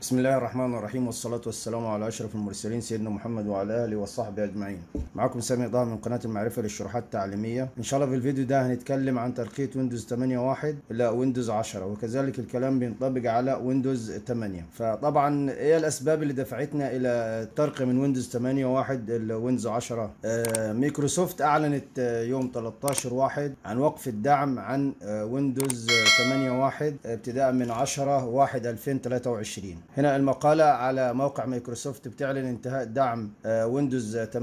بسم الله الرحمن الرحيم والصلاة والسلام على أشرف المرسلين سيدنا محمد وعلى آله وصحبه أجمعين معكم سامي طه من قناة المعرفة للشروحات التعليمية إن شاء الله في الفيديو ده هنتكلم عن ترقية ويندوز 8.1 إلى ويندوز 10 وكذلك الكلام بينطبق على ويندوز 8 فطبعا إيه الأسباب اللي دفعتنا إلى الترقية من ويندوز 8.1 إلى ويندوز 10 آه مايكروسوفت أعلنت آه، يوم 13 واحد عن وقف الدعم عن آه، ويندوز 8.1 ابتداء من 10 1 2023 هنا المقالة على موقع مايكروسوفت بتعلن انتهاء دعم آه، ويندوز 8.1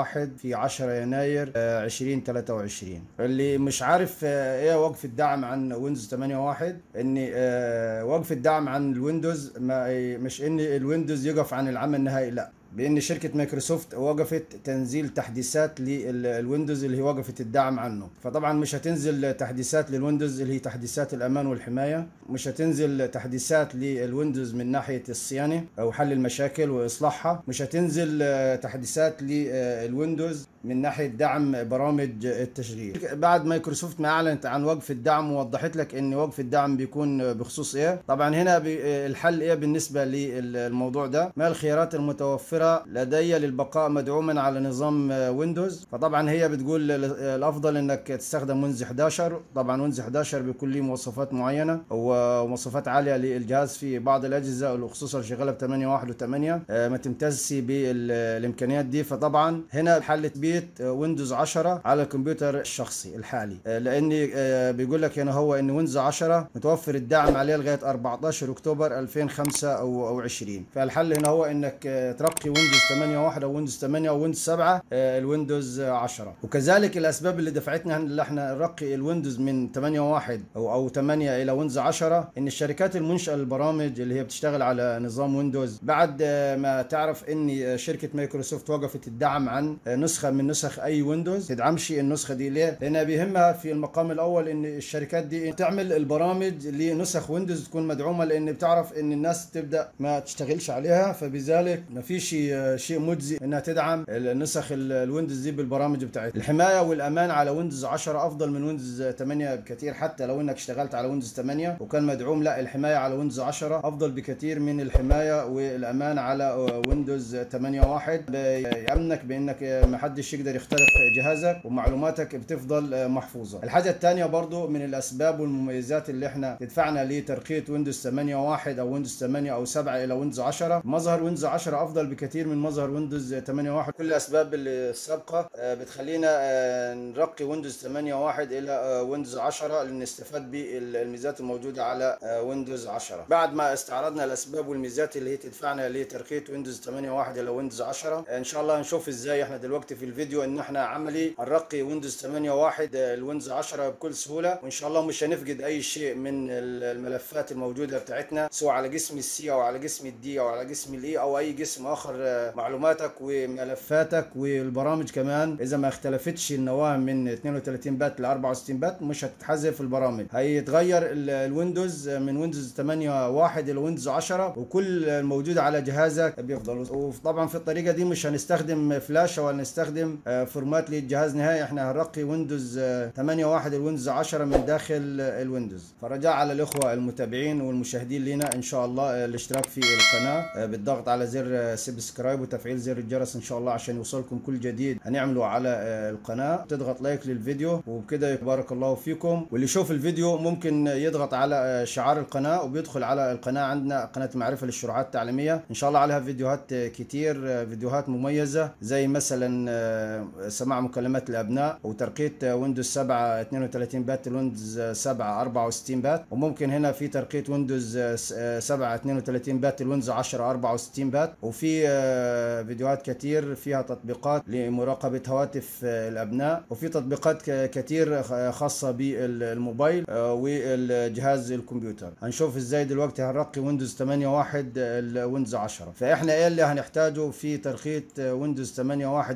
في 10 يناير آه، 2023 اللي مش عارف آه، ايه وقف الدعم عن ويندوز 8.1 ان آه، وقف الدعم عن الويندوز ما مش ان الويندوز يقف عن العمل النهائي لا بان شركه مايكروسوفت وقفت تنزيل تحديثات للويندوز اللي هي وقفت الدعم عنه فطبعا مش هتنزل تحديثات للويندوز اللي هي تحديثات الامان والحمايه مش هتنزل تحديثات للويندوز من ناحيه الصيانه او حل المشاكل واصلاحها مش هتنزل آه، تحديثات للويندوز من ناحيه دعم برامج التشغيل بعد مايكروسوفت ما اعلنت عن وقف الدعم ووضحت لك ان وقف الدعم بيكون بخصوص ايه طبعا هنا بي- الحل ايه بالنسبه للموضوع ده ما الخيارات المتوفره لدي للبقاء مدعوما على نظام ويندوز فطبعا هي بتقول الافضل انك تستخدم ويندوز 11 طبعا ويندوز 11 بيكون له مواصفات معينه ومواصفات عاليه للجهاز في بعض الاجهزه خصوصا شغاله ب 8 و8 ما تمتازش بالامكانيات دي فطبعا هنا حل تثبيت ويندوز 10 على الكمبيوتر الشخصي الحالي آه، لان آه، بيقول لك هنا هو ان ويندوز 10 متوفر الدعم عليه لغايه 14 اكتوبر 2005 او او 20 فالحل هنا هو انك آه، ترقي ويندوز 8.1 او ويندوز 8 او ويندوز 7 آه، الويندوز 10 وكذلك الاسباب اللي دفعتنا ان احنا نرقي الويندوز من 8.1 او او 8 الى ويندوز 10 ان الشركات المنشئه للبرامج اللي هي بتشتغل على نظام ويندوز بعد آه، ما تعرف ان شركه مايكروسوفت وقفت الدعم عن آه، نسخه من نسخ اي ويندوز تدعمش النسخه دي ليه؟ لانها بيهمها في المقام الاول ان الشركات دي تعمل البرامج لنسخ ويندوز تكون مدعومه لان بتعرف ان الناس تبدا ما تشتغلش عليها فبذلك ما فيش آه، شيء مجزي انها تدعم النسخ ال- الويندوز دي بالبرامج بتاعتها الحمايه والامان على ويندوز 10 افضل من ويندوز 8 بكثير حتى لو انك اشتغلت على ويندوز 8 وكان مدعوم لا الحمايه على ويندوز 10 افضل بكثير من الحمايه والامان على آه، ويندوز 8.1 بيامنك بانك آه، ما حدش يقدر يخترق جهازك ومعلوماتك بتفضل آه، محفوظه الحاجه الثانيه برضو من الاسباب والمميزات اللي احنا تدفعنا لترقيه ويندوز 8.1 او ويندوز 8 او 7 الى ويندوز 10 مظهر ويندوز 10 افضل بكثير من مظهر ويندوز 8.1 كل الاسباب اللي السابقه آه، بتخلينا آه، نرقي ويندوز 8.1 الى آه، ويندوز 10 لنستفاد بالميزات الموجوده على آه، ويندوز 10 بعد ما استعرضنا الاسباب والميزات اللي هي تدفعنا لترقيه ويندوز 8.1 الى ويندوز 10 ان شاء الله نشوف ازاي احنا دلوقتي في الفيديو ان احنا عملي هنرقي ويندوز 8.1 الويندوز 10 بكل سهوله وان شاء الله مش هنفقد اي شيء من ال- الملفات الموجوده بتاعتنا سواء على قسم السي او على قسم الدي او على قسم الاي او اي قسم اخر آه، معلوماتك وملفاتك والبرامج كمان اذا ما اختلفتش النواه من 32 بت ل 64 بت مش هتتحذف البرامج هيتغير ال- الويندوز من ويندوز 8.1 الى ويندوز 10 وكل الموجود على جهازك بيفضل وطبعا في الطريقه دي مش هنستخدم فلاشه ولا نستخدم آه، فورمات للجهاز نهائي احنا هنرقي ويندوز آه، 8.1 الويندوز 10 من داخل آه، الويندوز فرجاء على الاخوه المتابعين والمشاهدين لنا ان شاء الله آه، الاشتراك في القناه آه، بالضغط على زر آه، سبسكرايب وتفعيل زر الجرس ان شاء الله عشان يوصلكم كل جديد هنعمله على آه، القناه تضغط لايك للفيديو وبكده بارك الله فيكم واللي يشوف الفيديو ممكن يضغط على آه، شعار القناه وبيدخل على القناه عندنا قناه معرفه للشروحات التعليميه ان شاء الله عليها فيديوهات آه، كتير آه، فيديوهات مميزه زي مثلا آه، سماع مكالمات الابناء وترقيه آه، ويندوز 7 32 بت ويندوز 7 64 بت وممكن هنا في ترقيه ويندوز آه، س- آه، 7 32 بت الويندوز 10 64 بت وفي آه، فيديوهات كتير فيها تطبيقات لمراقبه هواتف آه، الابناء وفي تطبيقات ك- كتير خ- خاصه بالموبايل آه، والجهاز الكمبيوتر هنشوف ازاي دلوقتي هنرقي ويندوز 8.1 الويندوز 10 فاحنا ايه اللي هنحتاجه في ترقيه ويندوز 8.1 الويندوز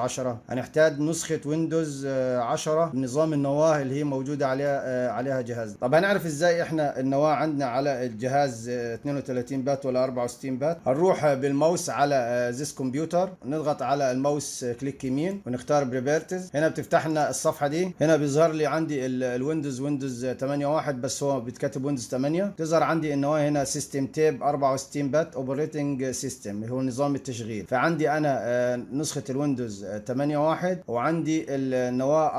10 هنحتاج نسخه ويندوز آه، 10 بنظام النواه اللي هي موجوده عليها آه، عليها جهاز طب هنعرف ازاي احنا النواه عندنا على الجهاز آه، 32 بات ولا 64 بات هنروح آه، بالماوس على ذيس كمبيوتر نضغط على الماوس آه، كليك يمين ونختار بريبيرتز هنا بتفتح لنا الصفحه دي هنا بيظهر لي عندي ال- الويندوز ويندوز 8.1 بس هو بيتكتب ويندوز 8 تظهر عندي النواه هنا سيستم تيب 64 بات اوبريتنج سيستم هو نظام التشغيل فعندي انا آه، نسخه الويندوز آه، 8.1 وعندي النواه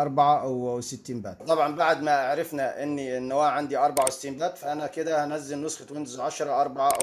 64 بات طبعا بعد ما عرفنا ان النواه عندي 64 بات فانا كده هنزل نسخه ويندوز 10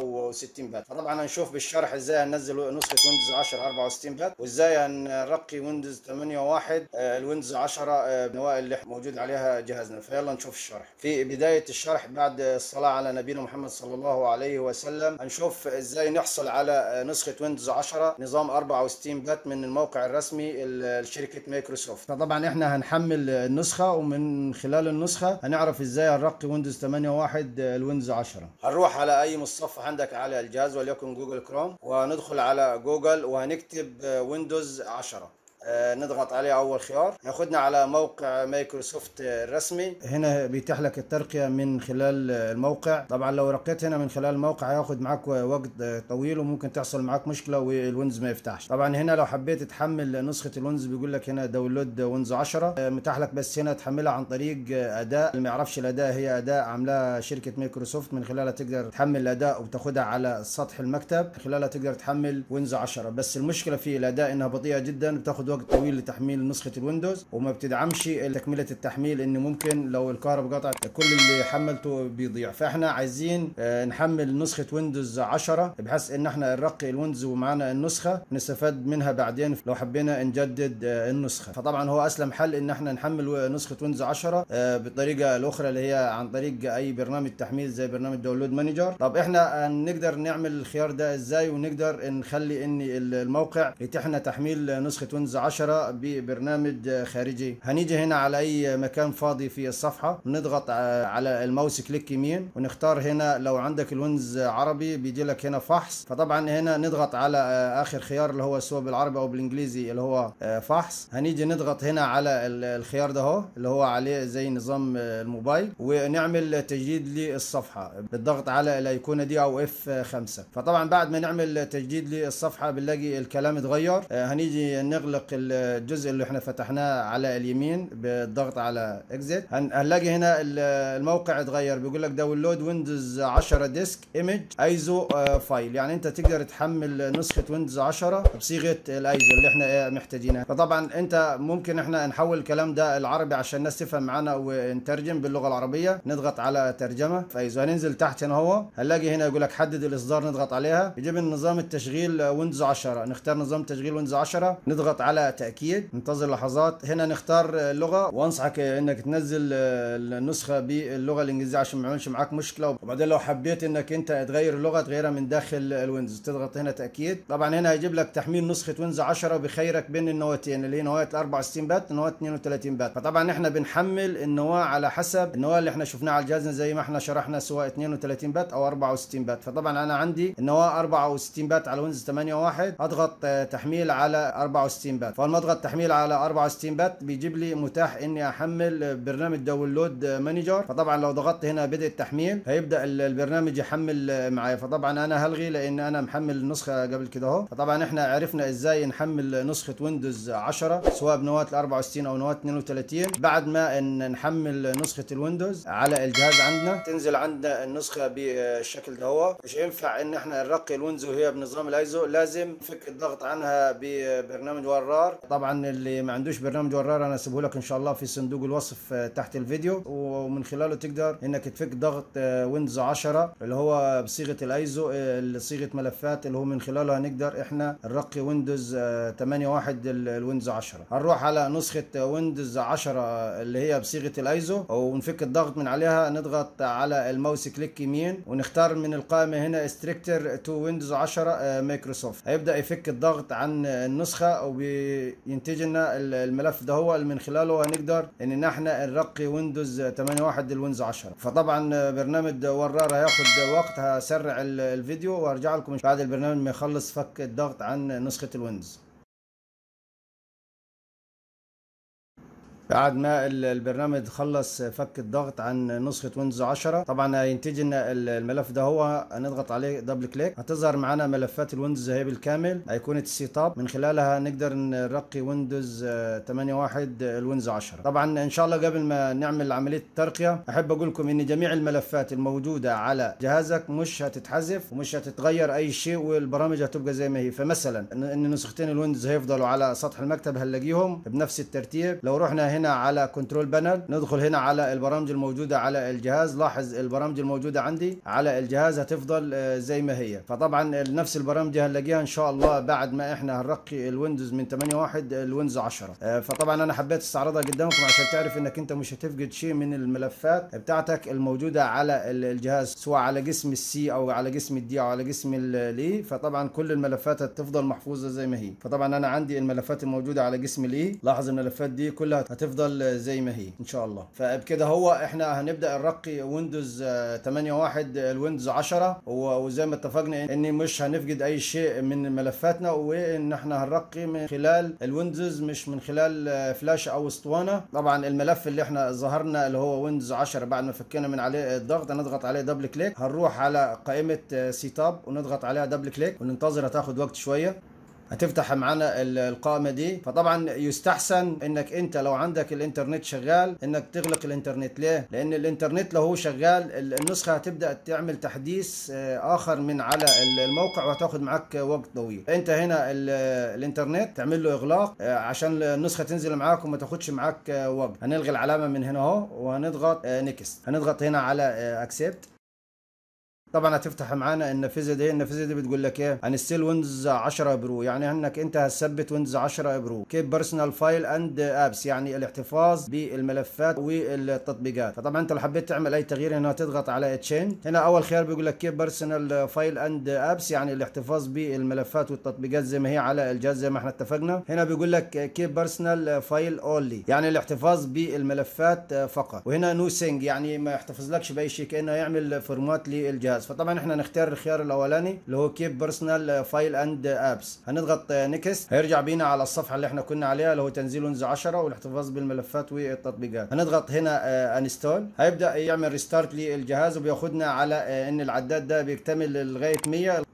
64 بات فطبعا هنشوف بالشرح ازاي هننزل نسخه ويندوز 10 64 بات وازاي هنرقي ويندوز 8.1 آه، الويندوز 10 آه، النواه اللي موجود عليها جهازنا فيلا نشوف الشرح في بدايه الشرح بعد الصلاه على نبينا محمد صلى الله عليه وسلم هنشوف ازاي نحصل على آه، نسخه ويندوز 10 نظام 64 بات من الموقع الرسمي ل- لشركه مايكروسوفت فطبعا احنا هنحمل النسخه ومن خلال النسخه هنعرف ازاي هنرقي ويندوز 8.1 الويندوز 10 هنروح على اي متصفح عندك على الجهاز وليكن جوجل كروم وندخل على جوجل وهنكتب آه، ويندوز 10 آه، نضغط عليه اول خيار ياخدنا على موقع مايكروسوفت الرسمي هنا بيتيح لك الترقيه من خلال الموقع طبعا لو رقيت هنا من خلال الموقع هياخد معاك وقت طويل وممكن تحصل معاك مشكله والويندوز ما يفتحش طبعا هنا لو حبيت تحمل نسخه الويندوز بيقول لك هنا داونلود ويندوز 10 آه، متاح لك بس هنا تحملها عن طريق اداء اللي ما يعرفش الاداء هي اداء عاملاها شركه مايكروسوفت من خلالها تقدر تحمل الاداء وتاخدها على سطح المكتب من خلالها تقدر تحمل ويندوز 10 بس المشكله في الاداء انها بطيئه جدا بتاخد وقت طويل لتحميل نسخه الويندوز وما بتدعمش تكمله التحميل ان ممكن لو الكهرباء قطعت كل اللي حملته بيضيع فاحنا عايزين آه، نحمل نسخه ويندوز 10 بحيث ان احنا نرقي الويندوز ومعانا النسخه نستفاد منها بعدين لو حبينا نجدد آه، النسخه فطبعا هو اسلم حل ان احنا نحمل و- نسخه ويندوز 10 آه، بالطريقه الاخرى اللي هي عن طريق اي برنامج تحميل زي برنامج داونلود مانجر طب احنا آه، نقدر نعمل الخيار ده ازاي ونقدر نخلي ان ال- الموقع يتيح لنا تحميل نسخه ويندوز 10 ببرنامج آه، خارجي هنيجي هنا على اي مكان فاضي في الصفحه نضغط آه، على الماوس كليك يمين ونختار هنا لو عندك الويندوز عربي بيجي لك هنا فحص فطبعا هنا نضغط على آه، اخر خيار اللي هو سواء بالعربي او بالانجليزي اللي هو آه، فحص هنيجي نضغط هنا على ال- الخيار ده اهو اللي هو عليه زي نظام آه، الموبايل ونعمل تجديد للصفحه بالضغط على الايقونه دي او اف 5 فطبعا بعد ما نعمل تجديد للصفحه بنلاقي الكلام اتغير آه، هنيجي نغلق الجزء اللي احنا فتحناه على اليمين بالضغط على اكزيت هنلاقي هنا ال- الموقع اتغير بيقول لك داونلود ويندوز 10 ديسك ايمج ايزو فايل يعني انت تقدر تحمل نسخه ويندوز 10 بصيغه الايزو اللي احنا إيه محتاجينها فطبعا انت ممكن احنا نحول الكلام ده العربي عشان الناس تفهم معانا ونترجم باللغه العربيه نضغط على ترجمه فايزو هننزل تحت هنا هو هنلاقي هنا يقول لك حدد الاصدار نضغط عليها يجيب نظام التشغيل ويندوز 10 نختار نظام تشغيل ويندوز 10 نضغط على تاكيد ننتظر لحظات هنا نختار اللغه وانصحك انك تنزل النسخه باللغه الانجليزيه عشان ما يعملش معاك مشكله وبعدين لو حبيت انك انت تغير اللغه تغيرها من داخل الويندوز تضغط هنا تاكيد طبعا هنا هيجيب لك تحميل نسخه ويندوز 10 بخيرك بين النواتين اللي هي نواه ال 64 بات ونواه 32 بات فطبعا احنا بنحمل النواه على حسب النواه اللي احنا شفناها على جهازنا زي ما احنا شرحنا سواء 32 بات او 64 بات فطبعا انا عندي النواه 64 بات على ويندوز 8.1 اضغط آه، تحميل على 64 بات فلما اضغط تحميل على 64 بات بيجيب لي متاح اني احمل برنامج داونلود مانجر فطبعا لو ضغطت هنا بدء التحميل هيبدا ال- البرنامج يحمل معايا فطبعا انا هلغي لان انا محمل النسخه قبل كده اهو فطبعا احنا عرفنا ازاي نحمل نسخه ويندوز 10 سواء بنواه 64 او نواه 32 بعد ما ان نحمل نسخه الويندوز على الجهاز عندنا تنزل عندنا النسخه بالشكل ده هو مش ينفع ان احنا نرقي الويندوز وهي بنظام الايزو لازم نفك الضغط عنها ببرنامج ورار طبعا اللي ما عندوش برنامج ورار انا اسيبه لك ان شاء الله في صندوق الوصف آه، تحت الفيديو ومن خلاله تقدر انك تفك ضغط آه، ويندوز 10 اللي هو بصيغه الايزو آه، صيغه ملفات اللي هو من خلاله هنقدر احنا نرقي ويندوز آه، 8.1 ال- الويندوز 10 هنروح على نسخه ويندوز 10 اللي هي بصيغه الايزو ونفك الضغط من عليها نضغط على الماوس كليك يمين ونختار من القائمه هنا استريكتر تو ويندوز 10 آه، مايكروسوفت هيبدا يفك الضغط عن النسخه وبينتج لنا ال- الملف ده هو اللي من خلاله هنقدر ان احنا نرقي ويندوز 8.1 الويندوز 10 فطبعا برنامج ورار هياخد وقت هسرع ال- الفيديو وارجع لكم بعد البرنامج ما يخلص فك الضغط عن نسخه الويندوز بعد ما ال- البرنامج خلص فك الضغط عن نسخة ويندوز 10 طبعا هينتج لنا ال- الملف ده هو هنضغط عليه دبل كليك هتظهر معانا ملفات الويندوز هي بالكامل هيكون السيت اب من خلالها نقدر نرقي ويندوز آه، 8.1 الويندوز 10 طبعا ان شاء الله قبل ما نعمل عملية الترقية احب اقول لكم ان جميع الملفات الموجودة على جهازك مش هتتحذف ومش هتتغير اي شيء والبرامج هتبقى زي ما هي فمثلا ان إن نسختين الويندوز هيفضلوا على سطح المكتب هنلاقيهم بنفس الترتيب لو رحنا هنا على كنترول بانل ندخل هنا على البرامج الموجوده على الجهاز لاحظ البرامج الموجوده عندي على الجهاز هتفضل آه، زي ما هي فطبعا نفس البرامج هنلاقيها ان شاء الله بعد ما احنا هنرقي الويندوز من 8.1 الويندوز 10 آه، فطبعا انا حبيت استعرضها قدامكم عشان تعرف انك انت مش هتفقد شيء من الملفات بتاعتك الموجوده على ال- الجهاز سواء على قسم السي او على قسم الدي او على قسم الاي فطبعا كل الملفات هتفضل محفوظه زي ما هي فطبعا انا عندي الملفات الموجوده على قسم الاي لاحظ الملفات دي كلها هتفضل زي ما هي ان شاء الله فبكده هو احنا هنبدا نرقي ويندوز آه، 8.1 الويندوز 10 و- وزي ما اتفقنا ان مش هنفقد اي شيء من ملفاتنا وان احنا هنرقي من خلال الويندوز مش من خلال آه، فلاش او اسطوانه طبعا الملف اللي احنا ظهرنا اللي هو ويندوز 10 بعد ما فكينا من عليه الضغط هنضغط عليه دبل كليك هنروح على قائمه سيت اب ونضغط عليها دبل كليك وننتظر هتاخد وقت شويه هتفتح معانا ال- القائمه دي فطبعا يستحسن انك انت لو عندك الانترنت شغال انك تغلق الانترنت ليه لان الانترنت لو هو شغال ال- النسخه هتبدا تعمل تحديث آه، اخر من على ال- الموقع وهتاخد معاك وقت طويل انت هنا ال- الانترنت تعمل له اغلاق آه، عشان النسخه تنزل معاك وما تاخدش معاك آه، وقت هنلغي العلامه من هنا اهو وهنضغط نيكست هنضغط هنا على اكسبت طبعا هتفتح معانا النافذه دي النافذه دي بتقول لك ايه هنستيل ويندوز 10 برو يعني انك انت هتثبت ويندوز 10 برو كيف بيرسونال فايل اند ابس يعني الاحتفاظ بالملفات والتطبيقات فطبعا انت لو حبيت تعمل اي تغيير هنا هتضغط على تشين هنا اول خيار بيقول لك كيف بيرسونال فايل اند ابس يعني الاحتفاظ بالملفات والتطبيقات زي ما هي على الجهاز زي ما احنا اتفقنا هنا بيقول لك كيف بيرسونال فايل اونلي يعني الاحتفاظ بالملفات فقط وهنا نو سينج يعني ما يحتفظلكش باي شيء كانه يعمل فورمات للجهاز فطبعا احنا نختار الخيار الاولاني اللي هو كيب بيرسونال فايل اند ابس هنضغط نيكست هيرجع بينا على الصفحه اللي احنا كنا عليها اللي هو تنزيل ويندوز 10 والاحتفاظ بالملفات والتطبيقات هنضغط هنا انستول هيبدا يعمل ريستارت للجهاز وبياخدنا على آه، ان العداد ده بيكتمل لغايه 100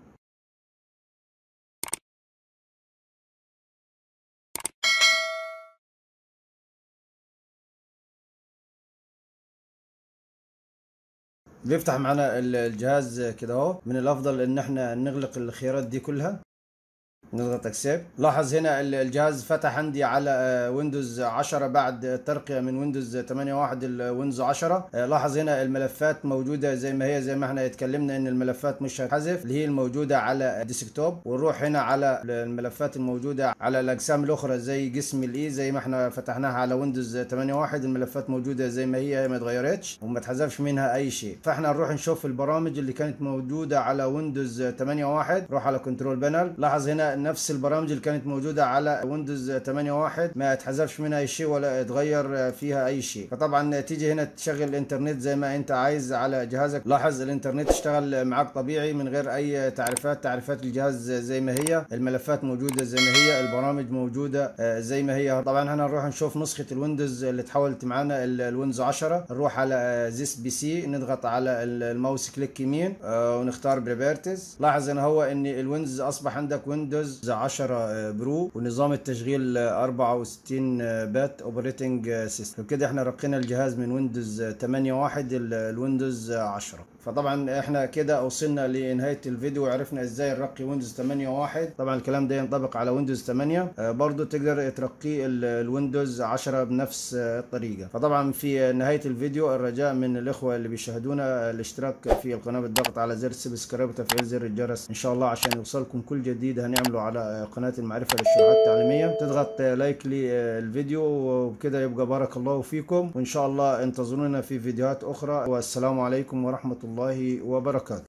بيفتح معنا ال- الجهاز كده اهو من الافضل ان احنا نغلق الخيارات دي كلها نضغط اكسبت لاحظ هنا ال- الجهاز فتح عندي على آه، ويندوز 10 بعد الترقية من ويندوز 8.1 الويندوز 10 آه، لاحظ هنا الملفات موجودة زي ما هي زي ما احنا اتكلمنا ان الملفات مش هتحذف اللي هي الموجودة على الديسكتوب ونروح هنا على الملفات الموجودة على الاقسام الاخرى زي قسم الاي زي ما احنا فتحناها على ويندوز 8.1 الملفات موجودة زي ما هي ما اتغيرتش وما اتحذفش منها اي شيء فاحنا نروح نشوف البرامج اللي كانت موجودة على ويندوز 8.1 روح على كنترول بانل لاحظ هنا نفس البرامج اللي كانت موجودة على ويندوز 8.1 ما اتحذفش منها اي شيء ولا اتغير فيها اي شيء فطبعا تيجي هنا تشغل الانترنت زي ما انت عايز على جهازك لاحظ الانترنت اشتغل معاك طبيعي من غير اي تعريفات تعريفات الجهاز زي ما هي الملفات موجودة زي ما هي البرامج موجودة آه، زي ما هي طبعا هنا نروح نشوف نسخة الويندوز اللي تحولت معانا ال- الويندوز 10 نروح على زيس بي سي نضغط على ال- الماوس كليك يمين آه، ونختار بريبرتز لاحظ هنا هو ان الويندوز اصبح عندك ويندوز 10 برو ونظام التشغيل 64 بات اوبريتنج سيستم كده احنا رقينا الجهاز من ويندوز 8.1 ال- الويندوز 10 فطبعا احنا كده وصلنا لنهايه الفيديو وعرفنا ازاي نرقي ويندوز 8.1 طبعا الكلام ده ينطبق على ويندوز 8 آه، برضو تقدر ترقي ال- الويندوز 10 بنفس آه، الطريقه فطبعا في نهايه الفيديو الرجاء من الاخوه اللي بيشاهدونا الاشتراك في القناه بالضغط على زر سبسكرايب وتفعيل زر الجرس ان شاء الله عشان يوصلكم كل جديد هنعمله على آه، قناه المعرفه للشروحات التعليميه تضغط آه، لايك للفيديو وبكده يبقى بارك الله فيكم وان شاء الله انتظرونا في فيديوهات اخرى والسلام عليكم ورحمه الله وبركاته